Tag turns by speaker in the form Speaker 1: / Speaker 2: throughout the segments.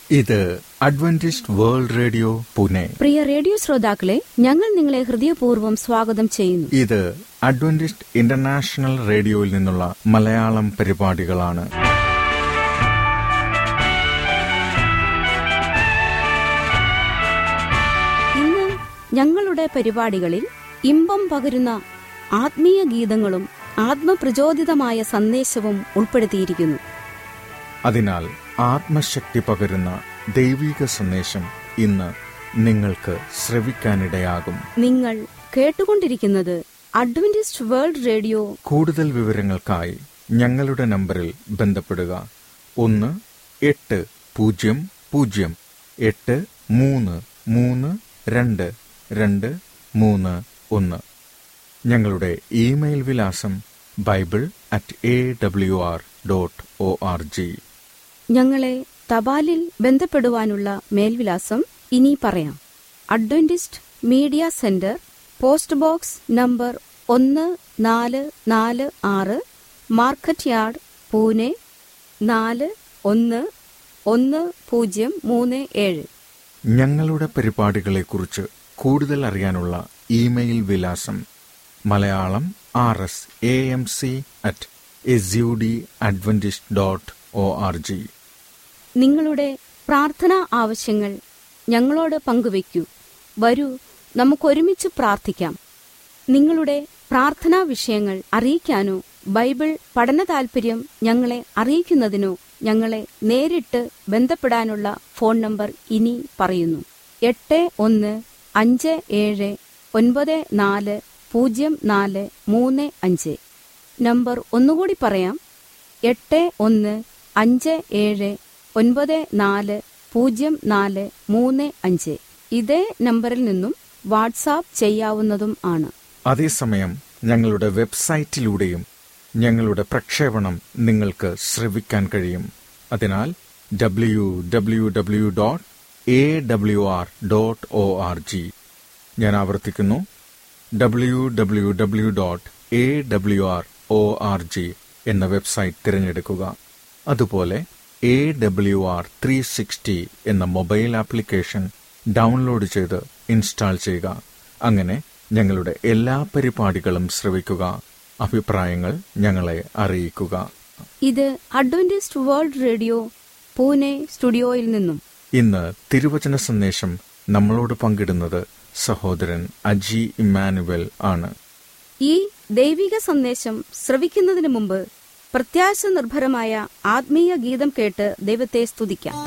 Speaker 1: ഇത് Adventist world radio Pune
Speaker 2: പ്രിയ radio ശ്രോതാക്കളെ ഞങ്ങൾ നിങ്ങളെ ഹൃദയപൂർവ്വം സ്വാഗതം ചെയ്യുന്നു
Speaker 1: ഇത് അഡ്വന്റിസ്റ്റ് ഇന്റർനാഷണൽ റേഡിയോയിൽ നിന്നുള്ള മലയാളം പരിപാടികളാണ്
Speaker 2: ഇന്ന് ഞങ്ങളുടെ പരിപാടികളിൽ ഇമ്പം പകരുന്ന ആത്മീയ ഗീതങ്ങളും ആത്മപ്രചോദിതമായ സന്ദേശവും ഉൾപ്പെടുത്തിയിരിക്കുന്നു
Speaker 1: അതിനാൽ ആത്മശക്തി പകരുന്ന ദൈവിക സന്ദേശം ഇന്ന് നിങ്ങൾക്ക് ശ്രവിക്കാനിടയാകും
Speaker 2: നിങ്ങൾ കേട്ടുകൊണ്ടിരിക്കുന്നത് അഡ്വന്റിസ്റ്റ് വേൾഡ് റേഡിയോ
Speaker 1: കൂടുതൽ വിവരങ്ങൾക്കായി ഞങ്ങളുടെ നമ്പറിൽ ബന്ധപ്പെടുക ഒന്ന് എട്ട് പൂജ്യം പൂജ്യം എട്ട് മൂന്ന് മൂന്ന് രണ്ട് രണ്ട് മൂന്ന് ഒന്ന് ഞങ്ങളുടെ ഇമെയിൽ വിലാസം Bible at A W R dot O R G
Speaker 2: ഞങ്ങളെ തപാലിൽ ബന്ധപ്പെടുവാനുള്ള മേൽവിലാസം ഇനി പറയാം Adventist media centre post box number ഒന്ന് നാല് നാല് ആറ് മാർക്കറ്റ് യാർഡ് പൂനെ നാല് ഒന്ന് ഒന്ന് പൂജ്യം മൂന്ന് ഏഴ്
Speaker 1: ഞങ്ങളുടെ പരിപാടികളെക്കുറിച്ച് കൂടുതൽ അറിയാനുള്ള ഇമെയിൽ വിലാസം Malayalam R S A M C at S U D Adventist dot O R G
Speaker 2: നിങ്ങളുടെ പ്രാർത്ഥനാ ആവശ്യങ്ങൾ ഞങ്ങളോട് പങ്കുവയ്ക്കൂ വരൂ നമുക്കൊരുമിച്ച് പ്രാർത്ഥിക്കാം നിങ്ങളുടെ പ്രാർത്ഥനാ വിഷയങ്ങൾ അറിയിക്കാനോ ബൈബിൾ പഠന താൽപര്യം ഞങ്ങളെ അറിയിക്കുന്നതിനോ ഞങ്ങളെ നേരിട്ട് ബന്ധപ്പെടാനുള്ള ഫോൺ നമ്പർ ഇനി പറയുന്നു എട്ട് ഒന്ന് അഞ്ച് ഏഴ് ഒൻപത് നാല് പൂജ്യം നാല് മൂന്ന് അഞ്ച് നമ്പർ ഒന്നുകൂടി പറയാം എട്ട് ഒന്ന് അഞ്ച് ഏഴ് ഒൻപത് നാല് പൂജ്യം നാല് മൂന്ന് അഞ്ച് ഇതേ നമ്പറിൽ നിന്നും വാട്സാപ്പ് ചെയ്യാവുന്നതും ആണ്
Speaker 1: അതേസമയം ഞങ്ങളുടെ വെബ്സൈറ്റിലൂടെയും ഞങ്ങളുടെ പ്രക്ഷേപണം നിങ്ങൾക്ക് ശ്രവിക്കാൻ കഴിയും അതിനാൽ W W W dot A W R dot O R G ഞാൻ ആവർത്തിക്കുന്നു W W W dot A W R O R G എന്ന വെബ്സൈറ്റ് തിരഞ്ഞെടുക്കുക അതുപോലെ A W R three sixty എന്ന മൊബൈൽ ആപ്ലിക്കേഷൻ ഡൗൺലോഡ് ചെയ്ത് ഇൻസ്റ്റാൾ ചെയ്യുക അങ്ങനെ ഞങ്ങളുടെ എല്ലാ പരിപാടികളും ശ്രവിക്കുക അഭിപ്രായങ്ങൾ ഞങ്ങളെ അറിയിക്കുക
Speaker 2: ഇത് അഡ്വന്റിസ്റ്റ് വേൾഡ് റേഡിയോ പൂനെ സ്റ്റുഡിയോയിൽ നിന്നും
Speaker 1: ഇന്ന് തിരുവചന സന്ദേശം നമ്മളോട് പങ്കിടുന്നത് സഹോദരൻ അജി ഇമ്മാനുവൽ ആണ്
Speaker 2: ഈ ദൈവിക സന്ദേശം ശ്രവിക്കുന്നതിന് മുമ്പ് പ്രത്യാശ നിർഭരമായ ആത്മീയ ഗീതം കേട്ട് ദൈവത്തെ സ്തുതിക്കാം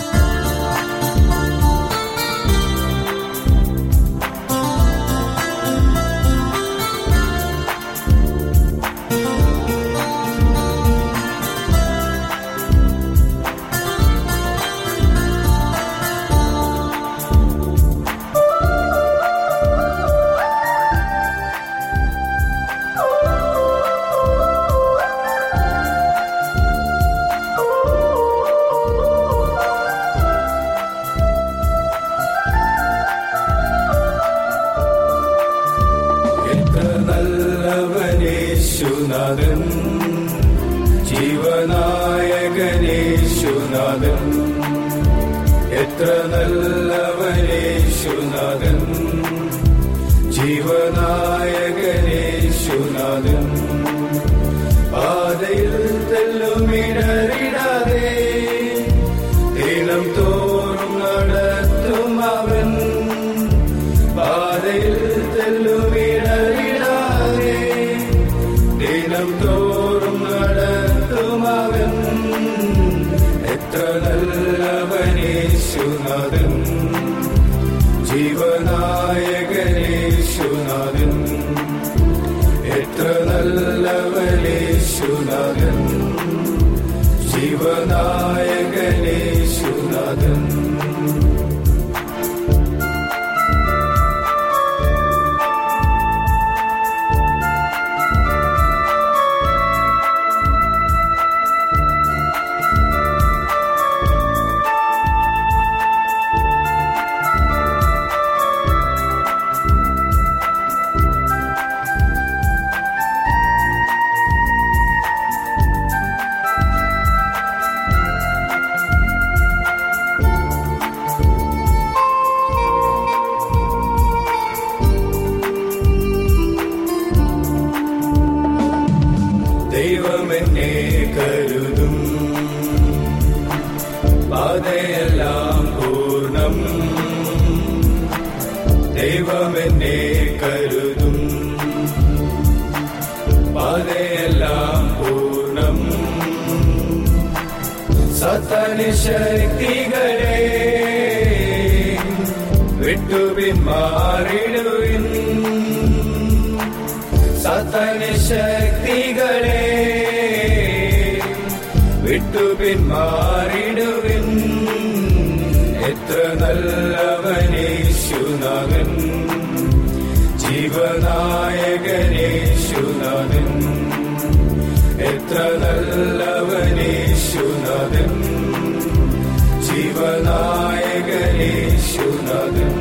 Speaker 3: എത്ര നല്ലവനേശുനാഥൻ ജീവനായകനേശുനാഥൻ എത്ര നല്ലവനേശുനാഥൻ ജീവനായകനേശുനാഥൻ പാതയിൽ തെല്ലുമിടറിടാതെ ദിനം തോറും നടത്തും അവൻ പാതയിൽ തെല്ലുമിടറിടാതെ ദിനം തോറും നടത്തും അവൻ എത്ര നല്ലവനേശുനാഥൻ ജീവനായകനേശുനാഥൻ എത്ര നല്ലവനേശുനാഥൻ ജീവനായകനേശുനാഥൻ
Speaker 4: യേശുനാഥൻ
Speaker 3: പാതയെല്ലാം പൂർണ്ണം ദൈവമെന്നെ കരുതും പാതയെല്ലാം പൂർണ്ണം സത്തനി ശക്തികളെ വിട്ടുപിന്മാറിടുവിൻ സത്തനി ശക്തികളെ വിട്ടുപിന്മാറിടുവിൻ എത്ര നല്ലവനേശുനാഥൻ ജീവനായകനേശുനാഥൻ എത്ര നല്ലവനേശുനാഥൻ ജീവനായകനേശുനാഥൻ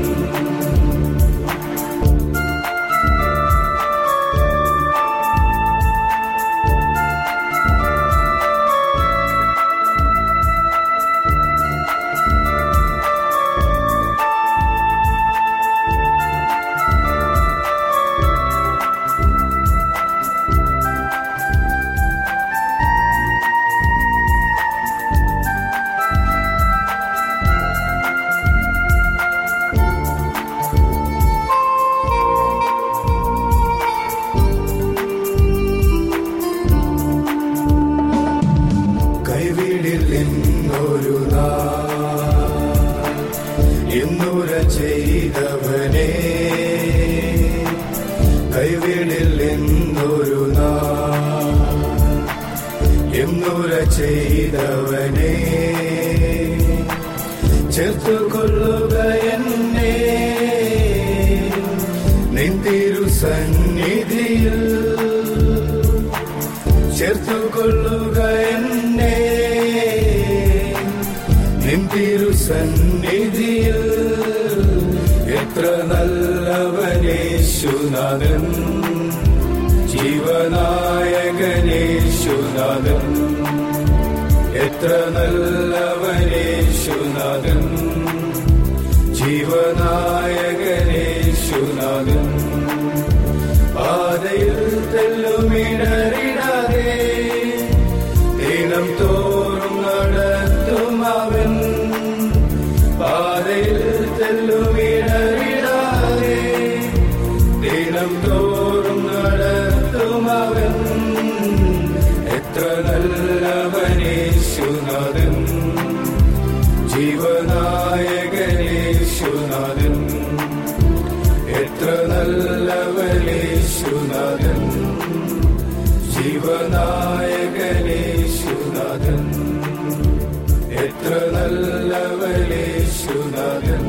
Speaker 3: കൈവിടിൽ എന്നൊരു എന്നുര ചെയ്തവനെ കൈവിടിൽ എന്നൊരു എന്നുര ചെയ്തവനെ ചേർത്തുകൊള്ളുക എന്നെ നിന്തിരു സന്നിധിയിൽ ചേർത്തുകൊള്ളുക എന്നെ നിന്തിരു സന്നിധിയിൽ എത്ര നല്ലവനേശുനാഥൻ ജീവനായകനേശുനാഥൻ എത്ര നല്ലവനേശുനാഥൻ ജീവനായകനേശുനാഥൻ പാതയിൽ തെല്ലുമിടറിടാതെ ദിനം തോറും നടത്തും അവൻ പാതയിൽ തെല്ലുമിടറിടാതെ ദിനം തോറും നടത്തും അവൻ എത്ര നല്ലവനേശുനാഥൻ ജീവനായകനേശുനാഥൻ എത്ര നല്ലവനേശുനാഥൻ ജീവനായകനേശുനാഥൻ എത്ര നല്ലവനേശുനാഥൻ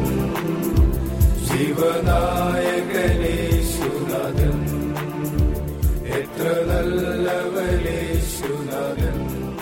Speaker 3: ജീവനായകനേശുനാഥൻ എത്ര നല്ലവനേശുനാഥൻ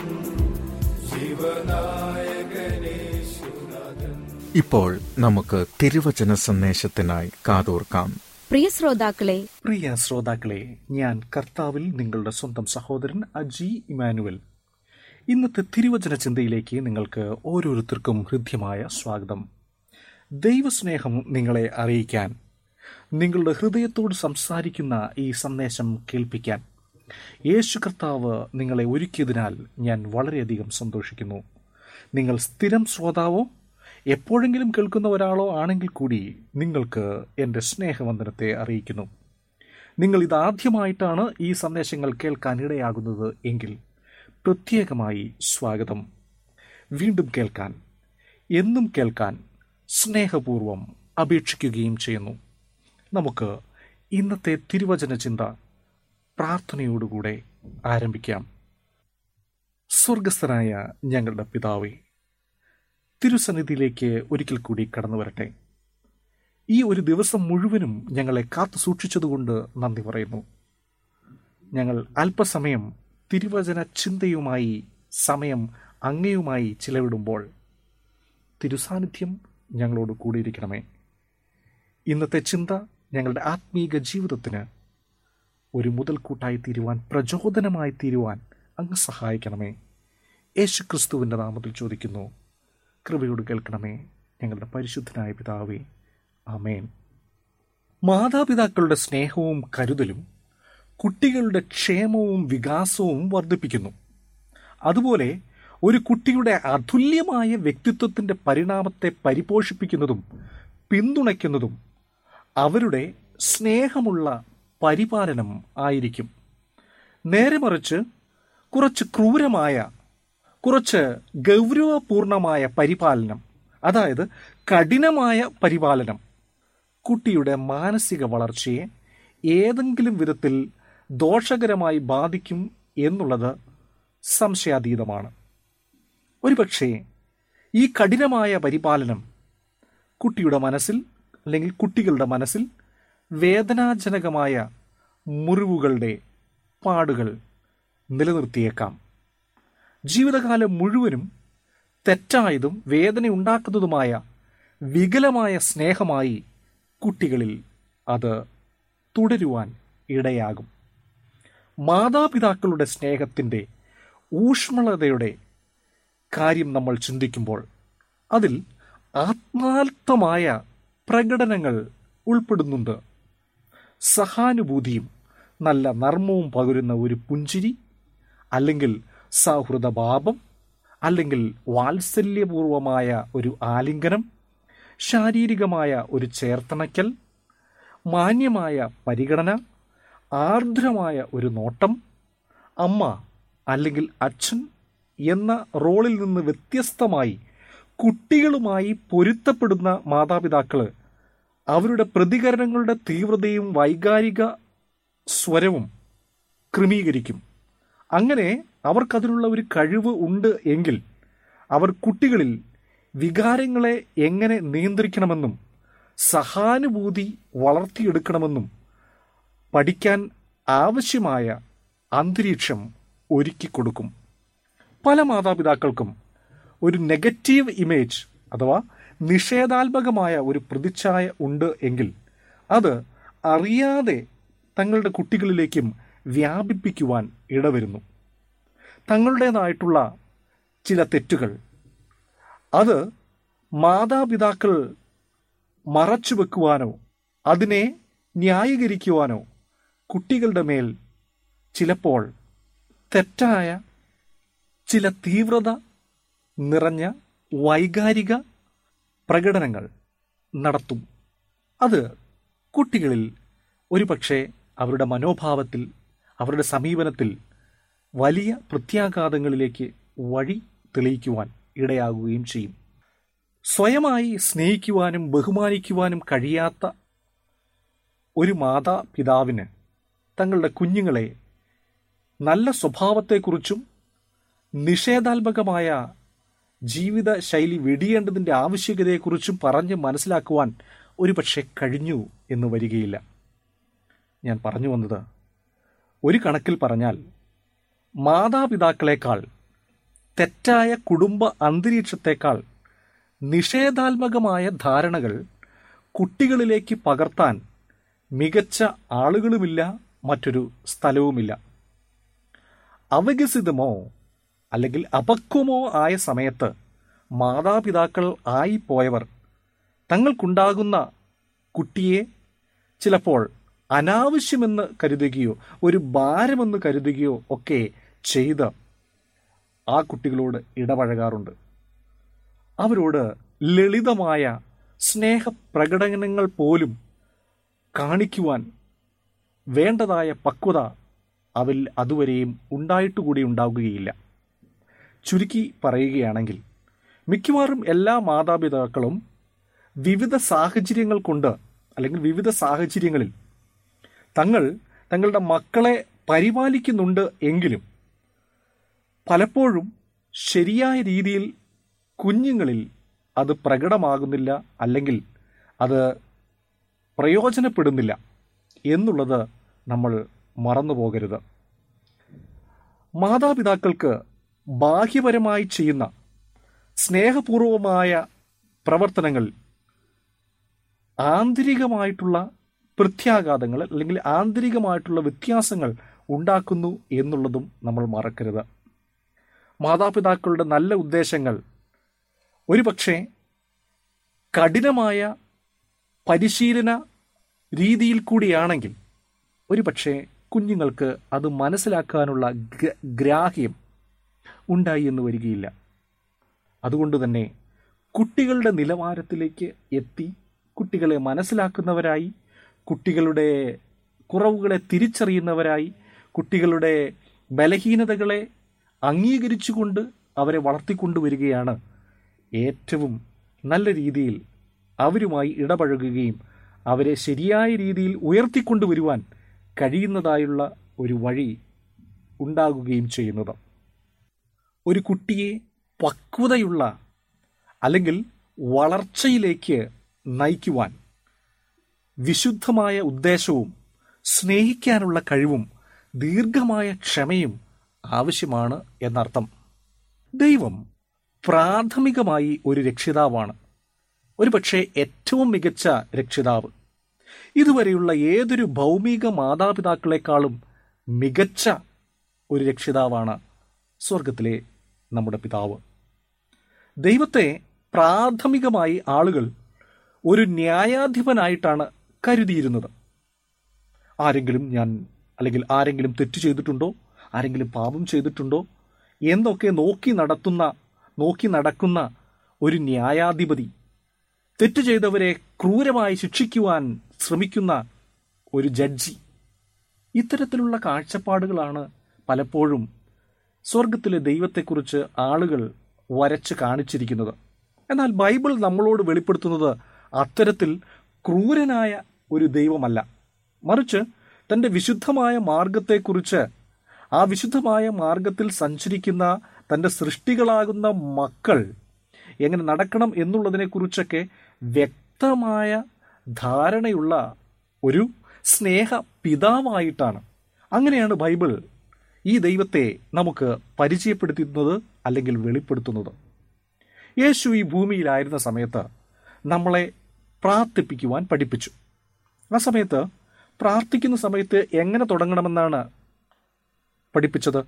Speaker 3: ജീവനായകനേശുനാഥൻ
Speaker 1: ഇപ്പോൾ നമുക്ക് തിരുവചന സന്ദേശത്തിനായി കാതോർക്കാം
Speaker 2: പ്രിയ ശ്രോതാക്കളെ
Speaker 4: പ്രിയ ശ്രോതാക്കളെ ഞാൻ കർത്താവിൽ നിങ്ങളുടെ സ്വന്തം സഹോദരൻ അജി ഇമാനുവൽ ഇന്നത്തെ തിരുവചന ചിന്തയിലേക്ക് നിങ്ങൾക്ക് ഓരോരുത്തർക്കും ഹൃദ്യമായ സ്വാഗതം ദൈവസ്നേഹം നിങ്ങളെ അറിയിക്കാൻ നിങ്ങളുടെ ഹൃദയത്തോട് സംസാരിക്കുന്ന ഈ സന്ദേശം കേൾപ്പിക്കാൻ യേശു കർത്താവ് നിങ്ങളെ ഒരുക്കിയതിനാൽ ഞാൻ വളരെയധികം സന്തോഷിക്കുന്നു നിങ്ങൾ സ്ഥിരം ശ്രോതാവോ എപ്പോഴെങ്കിലും കേൾക്കുന്ന ഒരാളോ ആണെങ്കിൽ കൂടി നിങ്ങൾക്ക് എൻ്റെ സ്നേഹവന്ദനത്തെ അറിയിക്കുന്നു നിങ്ങൾ ഇതാദ്യമായിട്ടാണ് ഈ സന്ദേശങ്ങൾ കേൾക്കാൻ ഇടയാകുന്നത് എങ്കിൽ പ്രത്യേകമായി സ്വാഗതം വീണ്ടും കേൾക്കാൻ എന്നും കേൾക്കാൻ സ്നേഹപൂർവം അപേക്ഷിക്കുകയും ചെയ്യുന്നു നമുക്ക് ഇന്നത്തെ തിരുവചന ചിന്ത പ്രാർത്ഥനയോടുകൂടെ ആരംഭിക്കാം സ്വർഗസ്ഥനായ ഞങ്ങളുടെ പിതാവേ തിരുസന്നിധിയിലേക്ക് ഒരിക്കൽ കൂടി കടന്നു വരട്ടെ ഈ ഒരു ദിവസം മുഴുവനും ഞങ്ങളെ കാത്തു സൂക്ഷിച്ചതുകൊണ്ട് നന്ദി പറയുന്നു ഞങ്ങൾ അല്പസമയം തിരുവചന ചിന്തയുമായി സമയം അങ്ങയുമായി ചിലവിടുമ്പോൾ തിരുസാന്നിധ്യം ഞങ്ങളോട് കൂടിയിരിക്കണമേ ഇന്നത്തെ ചിന്ത ഞങ്ങളുടെ ആത്മീക ജീവിതത്തിന് ഒരു മുതൽക്കൂട്ടായി തീരുവാൻ പ്രചോദനമായി തീരുവാൻ അങ്ങ് സഹായിക്കണമേ യേശു ക്രിസ്തുവിൻ്റെ നാമത്തിൽ ചോദിക്കുന്നു കൃപയോട് കേൾക്കണമേ ഞങ്ങളുടെ പരിശുദ്ധനായ പിതാവേ ആമേൻ മാതാപിതാക്കളുടെ സ്നേഹവും കരുതലും കുട്ടികളുടെ ക്ഷേമവും വികാസവും വർദ്ധിപ്പിക്കുന്നു അതുപോലെ ഒരു കുട്ടിയുടെ അതുല്യമായ വ്യക്തിത്വത്തിന്റെ പരിണാമത്തെ പരിപോഷിപ്പിക്കുന്നതും പിന്തുണയ്ക്കുന്നതും അവരുടെ സ്നേഹമുള്ള പരിപാലനം ആയിരിക്കും നേരെ മറിച്ച് കുറച്ച് ക്രൂരമായ കുറച്ച് ഗൗരവപൂർണമായ പരിപാലനം അതായത് കഠിനമായ പരിപാലനം കുട്ടിയുടെ മാനസിക വളർച്ചയെ ഏതെങ്കിലും വിധത്തിൽ ദോഷകരമായി ബാധിക്കും എന്നുള്ളത് സംശയാതീതമാണ് ഒരുപക്ഷേ ഈ കഠിനമായ പരിപാലനം കുട്ടിയുടെ മനസ്സിൽ അല്ലെങ്കിൽ കുട്ടികളുടെ മനസ്സിൽ വേദനാജനകമായ മുറിവുകളുടെ പാടുകൾ നിലനിർത്തിയേക്കാം ജീവിതകാലം മുഴുവനും തെറ്റായതും വേദനയുണ്ടാക്കുന്നതുമായ വികലമായ സ്നേഹമായി കുട്ടികളിൽ അത് തുടരുവാൻ ഇടയാകും മാതാപിതാക്കളുടെ സ്നേഹത്തിൻ്റെ ഊഷ്മളതയുടെ കാര്യം നമ്മൾ ചിന്തിക്കുമ്പോൾ അതിൽ ആത്മാർത്ഥമായ പ്രകടനങ്ങൾ ഉൾപ്പെടുന്നുണ്ട് സഹാനുഭൂതിയും നല്ല നർമ്മവും പകരുന്ന ഒരു പുഞ്ചിരി അല്ലെങ്കിൽ സൗഹൃദഭാവം അല്ലെങ്കിൽ വാത്സല്യപൂർവമായ ഒരു ആലിംഗനം ശാരീരികമായ ഒരു ചേർത്തണയ്ക്കൽ മാന്യമായ പരിഗണന ആർദ്രമായ ഒരു നോട്ടം അമ്മ അല്ലെങ്കിൽ അച്ഛൻ എന്ന റോളിൽ നിന്ന് വ്യത്യസ്തമായി കുട്ടികളുമായി പൊരുത്തപ്പെടുന്ന മാതാപിതാക്കൾ അവരുടെ പ്രതികരണങ്ങളുടെ തീവ്രതയും വൈകാരിക സ്വരവും ക്രമീകരിക്കും അങ്ങനെ അവർക്കതിനുള്ള ഒരു കഴിവ് ഉണ്ട് എങ്കിൽ അവർ കുട്ടികളിൽ വികാരങ്ങളെ എങ്ങനെ നിയന്ത്രിക്കണമെന്നും സഹാനുഭൂതി വളർത്തിയെടുക്കണമെന്നും പഠിക്കാൻ ആവശ്യമായ അന്തരീക്ഷം ഒരുക്കിക്കൊടുക്കും പല മാതാപിതാക്കൾക്കും ഒരു നെഗറ്റീവ് ഇമേജ് അഥവാ നിഷേധാത്മകമായ ഒരു പ്രതിച്ഛായ ഉണ്ട് എങ്കിൽ അത് അറിയാതെ തങ്ങളുടെ കുട്ടികളിലേക്കും വ്യാപിപ്പിക്കുവാൻ ഇടവരുന്നു തങ്ങളുടേതായിട്ടുള്ള ചില തെറ്റുകൾ അത് മാതാപിതാക്കൾ മറച്ചു വെക്കുവാനോ അതിനെ ന്യായീകരിക്കുവാനോ കുട്ടികളുടെ മേൽ ചിലപ്പോൾ തെറ്റായ ചില തീവ്രത നിറഞ്ഞ വൈകാരിക പ്രകടനങ്ങൾ നടത്തും അത് കുട്ടികളിൽ ഒരുപക്ഷെ അവരുടെ മനോഭാവത്തിൽ അവരുടെ സമീപനത്തിൽ വലിയ പ്രത്യാഘാതങ്ങളിലേക്ക് വഴി തെളിയിക്കുവാൻ ഇടയാകുകയും ചെയ്യും സ്വയമായി സ്നേഹിക്കുവാനും ബഹുമാനിക്കുവാനും കഴിയാത്ത ഒരു മാതാപിതാവിന് തങ്ങളുടെ കുഞ്ഞുങ്ങളെ നല്ല സ്വഭാവത്തെക്കുറിച്ചും നിഷേധാത്മകമായ ജീവിത ശൈലി വെടിയേണ്ടതിൻ്റെ ആവശ്യകതയെക്കുറിച്ചും പറഞ്ഞ് മനസ്സിലാക്കുവാൻ ഒരുപക്ഷെ കഴിഞ്ഞു എന്ന് വരികയില്ല ഞാൻ പറഞ്ഞു വന്നത് ഒരു കണക്കിൽ പറഞ്ഞാൽ മാതാപിതാക്കളെക്കാൾ തെറ്റായ കുടുംബ അന്തരീക്ഷത്തെക്കാൾ നിഷേധാത്മകമായ ധാരണകൾ കുട്ടികളിലേക്ക് പകർത്താൻ മികച്ച ആളുകളുമില്ല മറ്റൊരു സ്ഥലവുമില്ല അവികസിതമോ അല്ലെങ്കിൽ അപക്വമോ ആയ സമയത്ത് മാതാപിതാക്കൾ ആയിപ്പോയവർ തങ്ങൾക്കുണ്ടാകുന്ന കുട്ടിയെ ചിലപ്പോൾ അനാവശ്യമെന്ന് കരുതുകയോ ഒരു ഭാരമെന്ന് കരുതുകയോ ഒക്കെ ചെയ്ത് ആ കുട്ടികളോട് ഇടപഴകാറുണ്ട് അവരോട് ലളിതമായ സ്നേഹപ്രകടനങ്ങൾ പോലും കാണിക്കുവാൻ വേണ്ടതായ പക്വത അവരിൽ അതുവരെയും ഉണ്ടായിട്ടുകൂടി ഉണ്ടാവുകയില്ല ചുരുക്കി പറയുകയാണെങ്കിൽ മിക്കവാറും എല്ലാ മാതാപിതാക്കളും വിവിധ സാഹചര്യങ്ങൾ കൊണ്ട് അല്ലെങ്കിൽ വിവിധ സാഹചര്യങ്ങളിൽ തങ്ങൾ തങ്ങളുടെ മക്കളെ പരിപാലിക്കുന്നുണ്ട് എങ്കിലും പലപ്പോഴും ശരിയായ രീതിയിൽ കുഞ്ഞുങ്ങളിൽ അത് പ്രകടമാകുന്നില്ല അല്ലെങ്കിൽ അത് പ്രയോജനപ്പെടുന്നില്ല എന്നുള്ളത് നമ്മൾ മറന്നു പോകരുത് മാതാപിതാക്കൾക്ക് ബാഹ്യപരമായി ചെയ്യുന്ന സ്നേഹപൂർവമായ പ്രവർത്തനങ്ങൾ ആന്തരികമായിട്ടുള്ള പ്രത്യാഘാതങ്ങൾ അല്ലെങ്കിൽ ആന്തരികമായിട്ടുള്ള വ്യത്യാസങ്ങൾ ഉണ്ടാക്കുന്നു എന്നുള്ളതും നമ്മൾ മറക്കരുത് മാതാപിതാക്കളുടെ നല്ല ഉദ്ദേശങ്ങൾ ഒരുപക്ഷെ കഠിനമായ പരിശീലന രീതിയിൽ കൂടിയാണെങ്കിൽ ഒരുപക്ഷെ കുഞ്ഞുങ്ങൾക്ക് അത് മനസ്സിലാക്കാനുള്ള ഗ്രാഹ്യം ഉണ്ടായി എന്ന് വരികയില്ല അതുകൊണ്ട് തന്നെ കുട്ടികളുടെ നിലവാരത്തിലേക്ക് എത്തി കുട്ടികളെ മനസ്സിലാക്കുന്നവരായി കുട്ടികളുടെ കുറവുകളെ തിരിച്ചറിയുന്നവരായി കുട്ടികളുടെ ബലഹീനതകളെ അംഗീകരിച്ചുകൊണ്ട് അവരെ വളർത്തിക്കൊണ്ടുവരികയാണ് ഏറ്റവും നല്ല രീതിയിൽ അവരുമായി ഇടപഴകുകയും അവരെ ശരിയായ രീതിയിൽ ഉയർത്തിക്കൊണ്ടുവരുവാൻ കഴിയുന്നതായുള്ള ഒരു വഴി ഉണ്ടാകുകയും ചെയ്യുന്നത് ഒരു കുട്ടിയെ പക്വതയുള്ള അല്ലെങ്കിൽ വളർച്ചയിലേക്ക് നയിക്കുവാൻ വിശുദ്ധമായ ഉദ്ദേശവും സ്നേഹിക്കാനുള്ള കഴിവും ദീർഘമായ ക്ഷമയും ആവശ്യമാണ് എന്നർത്ഥം ദൈവം പ്രാഥമികമായി ഒരു രക്ഷിതാവാണ് ഒരുപക്ഷെ ഏറ്റവും മികച്ച രക്ഷിതാവ് ഇതുവരെയുള്ള ഏതൊരു ഭൗമിക മാതാപിതാക്കളെക്കാളും മികച്ച ഒരു രക്ഷിതാവാണ് സ്വർഗത്തിലെ നമ്മുടെ പിതാവ് ദൈവത്തെ പ്രാഥമികമായി ആളുകൾ ഒരു ന്യായാധിപനായിട്ടാണ് കരുതിയിരുന്നത് ആരെങ്കിലും ഞാൻ അല്ലെങ്കിൽ ആരെങ്കിലും തെറ്റ് ചെയ്തിട്ടുണ്ടോ ആരെങ്കിലും പാപം ചെയ്തിട്ടുണ്ടോ എന്നൊക്കെ നോക്കി നടത്തുന്ന നോക്കി നടക്കുന്ന ഒരു ന്യായാധിപതി തെറ്റ് ചെയ്തവരെ ക്രൂരമായി ശിക്ഷിക്കുവാൻ ശ്രമിക്കുന്ന ഒരു ജഡ്ജി ഇത്തരത്തിലുള്ള കാഴ്ചപ്പാടുകളാണ് പലപ്പോഴും സ്വർഗത്തിലെ ദൈവത്തെക്കുറിച്ച് ആളുകൾ വരച്ച് കാണിച്ചിരിക്കുന്നത് എന്നാൽ ബൈബിൾ നമ്മളോട് വെളിപ്പെടുത്തുന്നത് അത്തരത്തിൽ ക്രൂരനായ ഒരു ദൈവമല്ല മറിച്ച് തൻ്റെ വിശുദ്ധമായ മാർഗത്തെക്കുറിച്ച് ആ വിശുദ്ധമായ മാർഗത്തിൽ സഞ്ചരിക്കുന്ന തൻ്റെ സൃഷ്ടികളാകുന്ന മക്കൾ എങ്ങനെ നടക്കണം എന്നുള്ളതിനെക്കുറിച്ചൊക്കെ വ്യക്തമായ ധാരണയുള്ള ഒരു സ്നേഹ പിതാവായിട്ടാണ് അങ്ങനെയാണ് ബൈബിൾ ഈ ദൈവത്തെ നമുക്ക് പരിചയപ്പെടുത്തുന്നത് അല്ലെങ്കിൽ വെളിപ്പെടുത്തുന്നത് യേശു ഈ ഭൂമിയിലായിരുന്ന സമയത്ത് നമ്മളെ പ്രാർത്ഥിപ്പിക്കുവാൻ പഠിപ്പിച്ചു ആ സമയത്ത് പ്രാർത്ഥിക്കുന്ന സമയത്ത് എങ്ങനെ തുടങ്ങണമെന്നാണ് പഠിപ്പിച്ചത്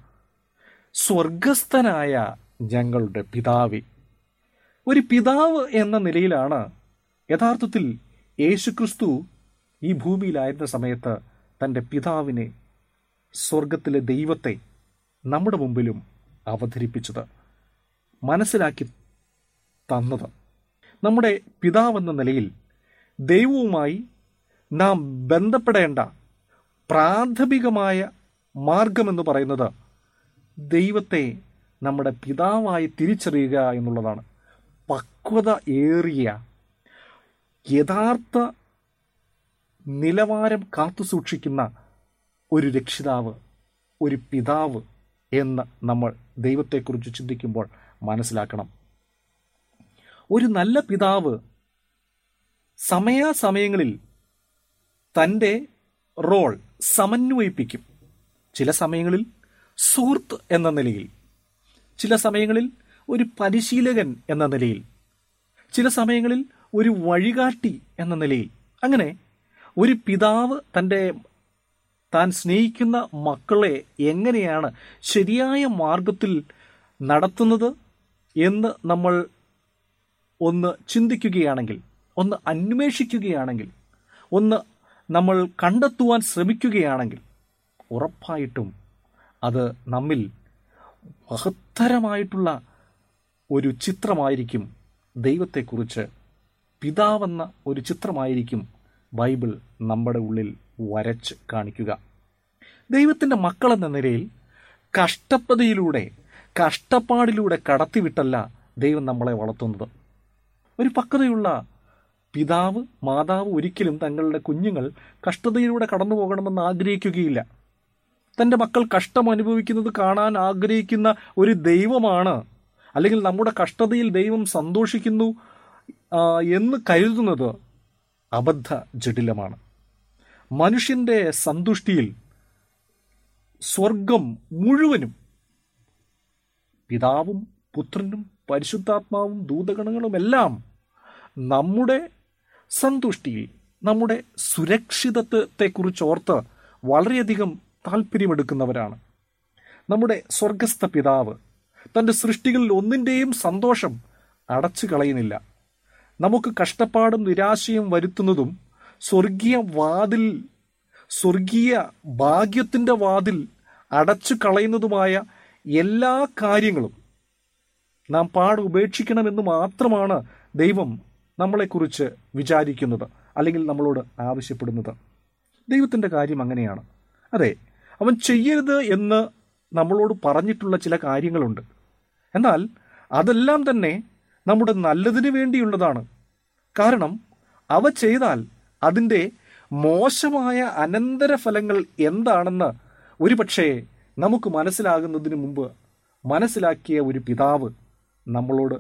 Speaker 4: സ്വർഗസ്ഥനായ ഞങ്ങളുടെ പിതാവേ ഒരു പിതാവ് എന്ന നിലയിലാണ് യഥാർത്ഥത്തിൽ യേശുക്രിസ്തു ഈ ഭൂമിയിലായിരുന്ന സമയത്ത് തൻ്റെ പിതാവിനെ സ്വർഗത്തിലെ ദൈവത്തെ നമ്മുടെ മുമ്പിലും അവതരിപ്പിച്ചത് മനസ്സിലാക്കി തന്നത് നമ്മുടെ പിതാവെന്ന നിലയിൽ ദൈവവുമായി നാം ബന്ധപ്പെടേണ്ട പ്രാഥമികമായ മാർഗമെന്ന് പറയുന്നത് ദൈവത്തെ നമ്മുടെ പിതാവായി തിരിച്ചറിയുക എന്നുള്ളതാണ് പക്വത ഏറിയ യഥാർത്ഥ നിലവാരം കാത്തു സൂക്ഷിക്കുന്ന ഒരു രക്ഷിതാവ് ഒരു പിതാവ് എന്ന് നമ്മൾ ദൈവത്തെക്കുറിച്ച് ചിന്തിക്കുമ്പോൾ മനസ്സിലാക്കണം ഒരു നല്ല പിതാവ് സമയാസമയങ്ങളിൽ തൻ്റെ റോൾ സമന്വയിപ്പിക്കും ചില സമയങ്ങളിൽ സുഹൃത്ത് എന്ന നിലയിൽ ചില സമയങ്ങളിൽ ഒരു പരിശീലകൻ എന്ന നിലയിൽ ചില സമയങ്ങളിൽ ഒരു വഴികാട്ടി എന്ന നിലയിൽ അങ്ങനെ ഒരു പിതാവ് തൻ്റെ താൻ സ്നേഹിക്കുന്ന മക്കളെ എങ്ങനെയാണ് ശരിയായ മാർഗത്തിൽ നടത്തുന്നത് എന്ന് നമ്മൾ ഒന്ന് ചിന്തിക്കുകയാണെങ്കിൽ ഒന്ന് അന്വേഷിക്കുകയാണെങ്കിൽ ഒന്ന് നമ്മൾ കണ്ടെത്തുവാൻ ശ്രമിക്കുകയാണെങ്കിൽ ഉറപ്പായിട്ടും അത് നമ്മിൽ മഹത്തരമായിട്ടുള്ള ഒരു ചിത്രമായിരിക്കും ദൈവത്തെക്കുറിച്ച് പിതാവെന്ന ഒരു ചിത്രമായിരിക്കും ബൈബിൾ നമ്മുടെ ഉള്ളിൽ വരച്ച് കാണിക്കുക ദൈവത്തിൻ്റെ മക്കളെന്ന നിലയിൽ കഷ്ടപ്പതയിലൂടെ കഷ്ടപ്പാടിലൂടെ കടത്തിവിട്ടല്ല ദൈവം നമ്മളെ വളർത്തുന്നത് ഒരു പക്വതയുള്ള പിതാവ് മാതാവ് ഒരിക്കലും തങ്ങളുടെ കുഞ്ഞുങ്ങൾ കഷ്ടതയിലൂടെ കടന്നു പോകണമെന്ന് ആഗ്രഹിക്കുകയില്ല തൻ്റെ മക്കൾ കഷ്ടം അനുഭവിക്കുന്നത് കാണാൻ ആഗ്രഹിക്കുന്ന ഒരു ദൈവമാണ് അല്ലെങ്കിൽ നമ്മുടെ കഷ്ടതയിൽ ദൈവം സന്തോഷിക്കുന്നു ആ, എന്ന് കരുതുന്നത് അബദ്ധ ജടിലമാണ് മനുഷ്യന്റെ സന്തുഷ്ടിയിൽ സ്വർഗം മുഴുവനും പിതാവും പുത്രനും പരിശുദ്ധാത്മാവും ദൂതഗണങ്ങളും എല്ലാം നമ്മുടെ സന്തുഷ്ടിയിൽ നമ്മുടെ സുരക്ഷിതത്വത്തെക്കുറിച്ച് ഓർത്ത് വളരെയധികം താല്പര്യമെടുക്കുന്നവരാണ് നമ്മുടെ സ്വർഗസ്ഥ പിതാവ് തൻ്റെ സൃഷ്ടികളിൽ ഒന്നിൻ്റെയും സന്തോഷം അടച്ചു കളയുന്നില്ല നമുക്ക് കഷ്ടപ്പാടും നിരാശയും വരുത്തുന്നതും സ്വർഗീയ വാതിൽ സ്വർഗീയ ഭാഗ്യത്തിൻ്റെ വാതിൽ അടച്ചു കളയുന്നതുമായ എല്ലാ കാര്യങ്ങളും നാം പാട് ഉപേക്ഷിക്കണമെന്ന് മാത്രമാണ് ദൈവം നമ്മളെക്കുറിച്ച് വിചാരിക്കുന്നത് അല്ലെങ്കിൽ നമ്മളോട് ആവശ്യപ്പെടുന്നത് ദൈവത്തിൻ്റെ കാര്യം അങ്ങനെയാണ് അതെ അവൻ ചെയ്യരുത് എന്ന് നമ്മളോട് പറഞ്ഞിട്ടുള്ള ചില കാര്യങ്ങളുണ്ട് എന്നാൽ അതെല്ലാം തന്നെ നമ്മുടെ നല്ലതിന് വേണ്ടിയുള്ളതാണ് കാരണം അവ ചെയ്താൽ അതിൻ്റെ മോശമായ അനന്തരഫലങ്ങൾ എന്താണെന്ന് ഒരുപക്ഷേ നമുക്ക് മനസ്സിലാകുന്നതിന് മുമ്പ് മനസ്സിലാക്കിയ ഒരു പിതാവ് നമ്മളോട്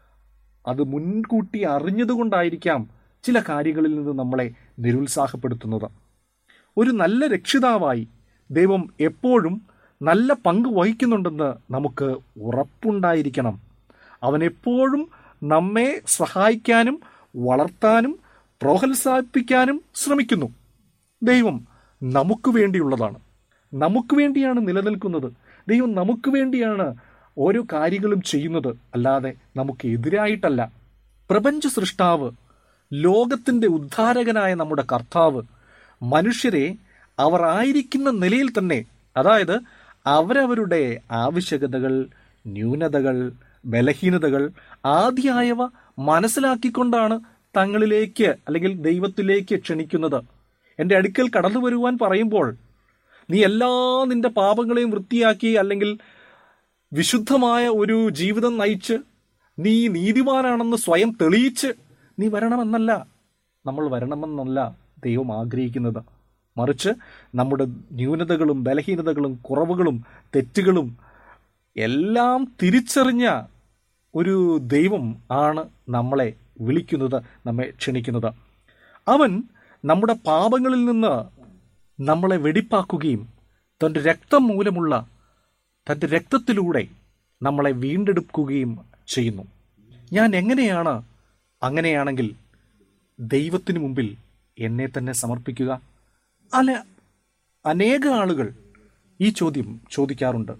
Speaker 4: അത് മുൻകൂട്ടി അറിഞ്ഞതുകൊണ്ടായിരിക്കാം ചില കാര്യങ്ങളിൽ നിന്ന് നമ്മളെ നിരുത്സാഹപ്പെടുത്തുന്നത് ഒരു നല്ല രക്ഷിതാവായി ദൈവം എപ്പോഴും നല്ല പങ്ക് വഹിക്കുന്നുണ്ടെന്ന് നമുക്ക് ഉറപ്പുണ്ടായിരിക്കണം അവൻ എപ്പോഴും നമ്മെ സഹായിക്കാനും വളർത്താനും പ്രോത്സാഹിപ്പിക്കാനും ശ്രമിക്കുന്നു ദൈവം നമുക്ക് വേണ്ടിയുള്ളതാണ് നമുക്ക് വേണ്ടിയാണ് നിലനിൽക്കുന്നത് ദൈവം നമുക്ക് വേണ്ടിയാണ് ഓരോ കാര്യങ്ങളും ചെയ്യുന്നത് അല്ലാതെ നമുക്ക് എതിരായിട്ടല്ല പ്രപഞ്ച സൃഷ്ടാവ് ലോകത്തിന്റെ ഉദ്ധാരകനായ നമ്മുടെ കർത്താവ് മനുഷ്യരെ അവർ ആയിരിക്കുന്ന നിലയിൽ തന്നെ അതായത് അവരവരുടെ ആവശ്യകതകൾ ന്യൂനതകൾ ബലഹീനതകൾ ആദ്യായവ മനസ്സിലാക്കിക്കൊണ്ടാണ് തങ്ങളിലേക്ക് അല്ലെങ്കിൽ ദൈവത്തിലേക്ക് ക്ഷണിക്കുന്നത് എൻ്റെ അടുക്കൽ കടന്നു വരുവാൻ പറയുമ്പോൾ നീ എല്ലാ നിന്റെ പാപങ്ങളെയും വൃത്തിയാക്കി അല്ലെങ്കിൽ വിശുദ്ധമായ ഒരു ജീവിതം നയിച്ച് നീ നീതിമാനാണെന്ന് സ്വയം തെളിയിച്ച് നീ വരണമെന്നല്ല നമ്മൾ വരണമെന്നല്ല ദൈവം ആഗ്രഹിക്കുന്നത് മറിച്ച് നമ്മുടെ ന്യൂനതകളും ബലഹീനതകളും കുറവുകളും തെറ്റുകളും എല്ലാം തിരിച്ചറിഞ്ഞ ഒരു ദൈവം ആണ് നമ്മളെ വിളിക്കുന്നത് നമ്മെ ക്ഷണിക്കുന്നത് അവൻ നമ്മുടെ പാപങ്ങളിൽ നിന്ന് നമ്മളെ വെടിപ്പാക്കുകയും തൻ്റെ രക്തം മൂലമുള്ള തൻ്റെ രക്തത്തിലൂടെ നമ്മളെ വീണ്ടെടുക്കുകയും ചെയ്യുന്നു ഞാൻ എങ്ങനെയാണ് അങ്ങനെയാണെങ്കിൽ ദൈവത്തിന് മുമ്പിൽ എന്നെ തന്നെ സമർപ്പിക്കുക അല്ല അനേക ആളുകൾ ഈ ചോദ്യം ചോദിക്കാറുണ്ട്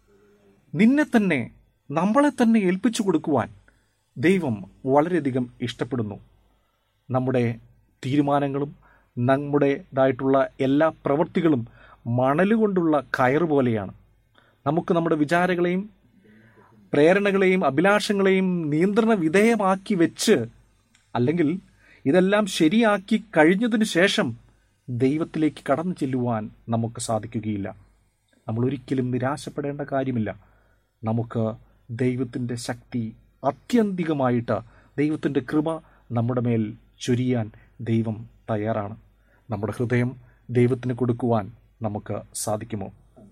Speaker 4: നിന്നെ തന്നെ നമ്മളെ തന്നെ ഏൽപ്പിച്ചു കൊടുക്കുവാൻ ദൈവം വളരെയധികം ഇഷ്ടപ്പെടുന്നു നമ്മുടെ തീരുമാനങ്ങളും നമ്മുടേതായിട്ടുള്ള എല്ലാ പ്രവൃത്തികളും മണൽ കൊണ്ടുള്ള കയറ് പോലെയാണ് നമുക്ക് നമ്മുടെ വിചാരങ്ങളെയും പ്രേരണകളെയും അഭിലാഷങ്ങളെയും നിയന്ത്രണ വിധേയമാക്കി വെച്ച് അല്ലെങ്കിൽ ഇതെല്ലാം ശരിയാക്കി കഴിഞ്ഞതിന് ശേഷം ദൈവത്തിലേക്ക് കടന്നു ചെല്ലുവാൻ നമുക്ക് സാധിക്കുകയില്ല നമ്മൾ ഒരിക്കലും നിരാശപ്പെടേണ്ട കാര്യമില്ല നമുക്ക് ദൈവത്തിൻ്റെ ശക്തി അത്യന്തികമായിട്ട് ദൈവത്തിൻ്റെ കൃപ നമ്മുടെ മേൽ ചൊരിയാൻ ദൈവം തയ്യാറാണ് നമ്മുടെ ഹൃദയം ദൈവത്തിന് കൊടുക്കുവാൻ നമുക്ക് സാധിക്കുമോ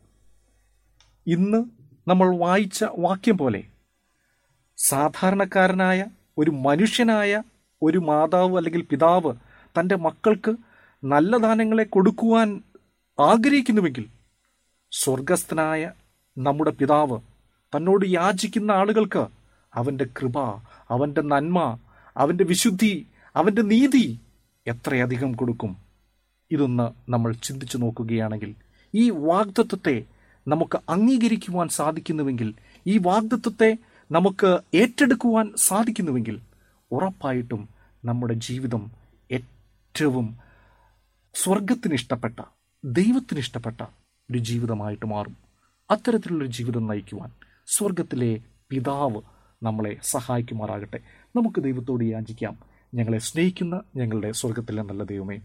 Speaker 4: ഇന്ന് നമ്മൾ വായിച്ച വാക്യം പോലെ സാധാരണക്കാരനായ ഒരു മനുഷ്യനായ ഒരു മാതാവ് അല്ലെങ്കിൽ പിതാവ് തൻ്റെ മക്കൾക്ക് നല്ല ദാനങ്ങളെ കൊടുക്കുവാൻ ആഗ്രഹിക്കുന്നുവെങ്കിൽ സ്വർഗസ്ഥനായ നമ്മുടെ പിതാവ് തന്നോട് യാചിക്കുന്ന ആളുകൾക്ക് അവൻ്റെ കൃപ അവൻ്റെ നന്മ അവൻ്റെ വിശുദ്ധി അവൻ്റെ നീതി എത്രയധികം കൊടുക്കും ഇതൊന്ന് നമ്മൾ ചിന്തിച്ചു നോക്കുകയാണെങ്കിൽ ഈ വാഗ്ദത്വത്തെ നമുക്ക് അംഗീകരിക്കുവാൻ സാധിക്കുന്നുവെങ്കിൽ ഈ വാഗ്ദത്വത്തെ നമുക്ക് ഏറ്റെടുക്കുവാൻ സാധിക്കുന്നുവെങ്കിൽ ഉറപ്പായിട്ടും നമ്മുടെ ജീവിതം ഏറ്റവും സ്വർഗത്തിന് ഇഷ്ടപ്പെട്ട ദൈവത്തിന് ഇഷ്ടപ്പെട്ട ഒരു ജീവിതമായിട്ട് മാറും അത്തരത്തിലുള്ളൊരു ജീവിതം നയിക്കുവാൻ സ്വർഗത്തിലെ പിതാവ് നമ്മളെ സഹായിക്കുമാറാകട്ടെ നമുക്ക് ദൈവത്തോട് യാചിക്കാം ഞങ്ങളെ സ്നേഹിക്കുന്ന ഞങ്ങളുടെ സ്വർഗത്തിലെ നല്ല ദൈവമേ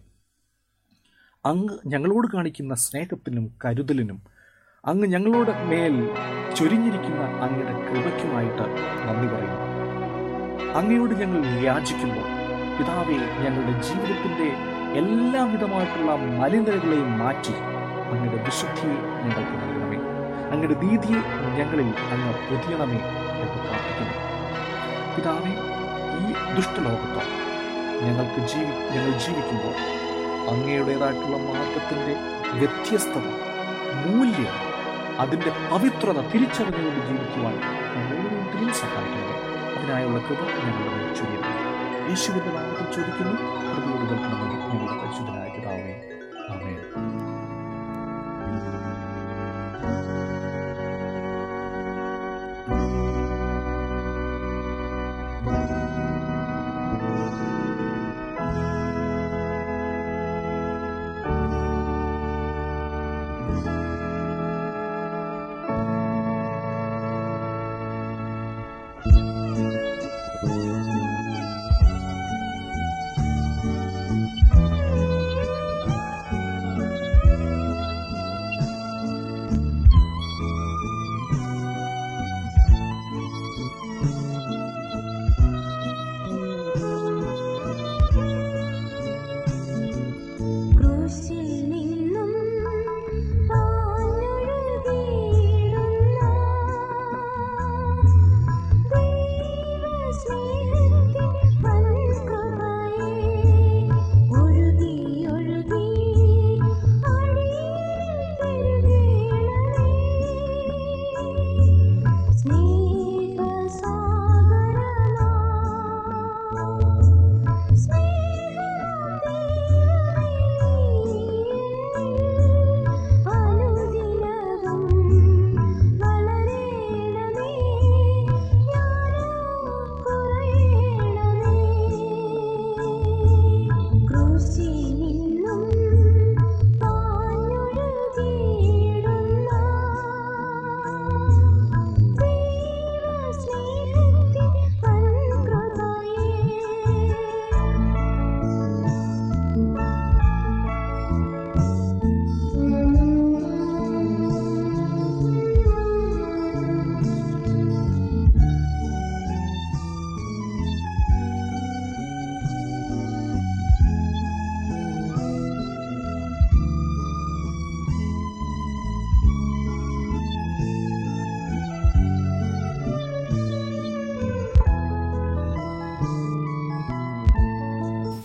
Speaker 4: അങ്ങ് ഞങ്ങളോട് കാണിക്കുന്ന സ്നേഹത്തിനും കരുതലിനും അങ്ങ് ഞങ്ങളോട് മേൽ ചൊരിഞ്ഞിരിക്കുന്ന അങ്ങയുടെ കൃപയ്ക്കുമായിട്ട് നന്ദി പറയുന്നു അങ്ങയോട് ഞങ്ങൾ യാചിക്കുമ്പോൾ പിതാവെ ഞങ്ങളുടെ ജീവിതത്തിന്റെ എല്ലാവിധമായിട്ടുള്ള മലിനതകളെയും മാറ്റി അങ്ങയുടെ വിശുദ്ധിയെ ഞങ്ങൾക്ക് നൽകണമേ അങ്ങയുടെ നീതിയെ ഞങ്ങളിൽ അങ്ങ് പൊതിയണമേ എന്ന് പ്രാർത്ഥിക്കുന്നു പിതാവെ ഈ ദുഷ്ടലോകത്ത് ഞങ്ങൾക്ക് ജീവി ഞങ്ങൾ ജീവിക്കുമ്പോൾ അങ്ങയുടേതായിട്ടുള്ള മാർഗത്തിന്റെ വ്യത്യസ്തത മൂല്യം അതിന്റെ പവിത്രത തിരിച്ചറിഞ്ഞുകൊണ്ട് ജീവിക്കുവാൻ ഞങ്ങൾ ഓരോരുത്തരെയും സഹായിക്കണമേ അതിനായുള്ള കൃപ ഞങ്ങളുടെ മേൽ ചൊരിയട്ടെ യേശുവിന്റെ നാമത്തിൽ ചോദിക്കുന്നു കൃപയോട് കേൾക്കണമെന്ന് ഞങ്ങളുടെ പരിശുദ്ധനായ പിതാവേ ആമേൻ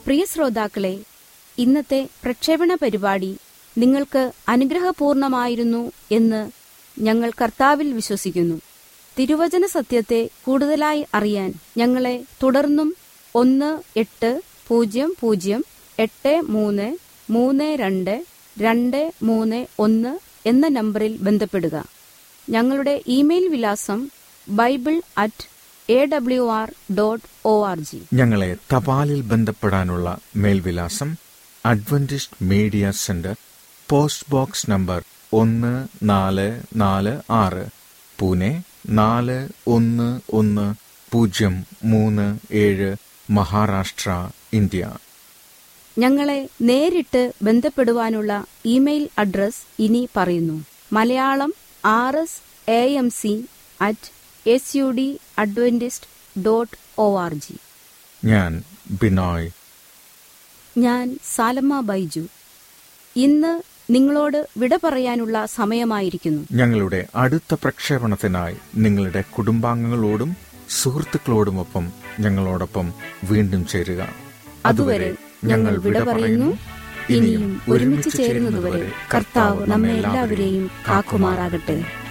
Speaker 2: പ്രിയ ശ്രോതാക്കളെ ഇന്നത്തെ പ്രക്ഷേപണ പരിപാടി നിങ്ങൾക്ക് അനുഗ്രഹപൂർണമായിരുന്നു എന്ന് ഞങ്ങൾ കർത്താവിൽ വിശ്വസിക്കുന്നു തിരുവചന സത്യത്തെ കൂടുതലായി അറിയാൻ ഞങ്ങളെ തുടർന്നും ഒന്ന് എട്ട് പൂജ്യം പൂജ്യം എട്ട് മൂന്ന് മൂന്ന് രണ്ട് രണ്ട് മൂന്ന് ഒന്ന് എന്ന നമ്പറിൽ ബന്ധപ്പെടുക ഞങ്ങളുടെ ഇമെയിൽ വിലാസം Bible at A W R dot O R G
Speaker 1: ഞങ്ങളെ തപാലിൽ ബന്ധപ്പെടാനുള്ള മേൽവിലാസം Adventist media centre post box number ഒന്ന് നാല് നാല് ആറ് പൂനെ നാല് ഒന്ന് ഒന്ന് പൂജ്യം മൂന്ന് ഏഴ് മഹാരാഷ്ട്ര ഇന്ത്യ
Speaker 2: ഞങ്ങളെ നേരിട്ട് ബന്ധപ്പെടുവാനുള്ള ഇമെയിൽ അഡ്രസ് ഇനി പറയുന്നു Malayalam R S A M C at S U D Adventist dot O R G
Speaker 1: ഞാൻ ബിനോയ്
Speaker 2: ഞാൻ സാലമ്മ ബൈജു ഇന്ന് നിങ്ങളോട് വിട പറയാനുള്ള സമയമായിരിക്കുന്നു
Speaker 1: ഞങ്ങളുടെ അടുത്ത പ്രക്ഷേപണത്തിനായി നിങ്ങളുടെ കുടുംബാംഗങ്ങളോടും സുഹൃത്തുക്കളോടുമൊപ്പം ഞങ്ങളോടൊപ്പം വീണ്ടും ചേരുക
Speaker 2: അതുവരെ ഞങ്ങൾ വിട പറയുന്നു ഇനിയും ഒരുമിച്ച് ചേരുന്നതുവരെ കർത്താവ് നമ്മെ എല്ലാവരെയും കാക്കുമാറാകട്ടെ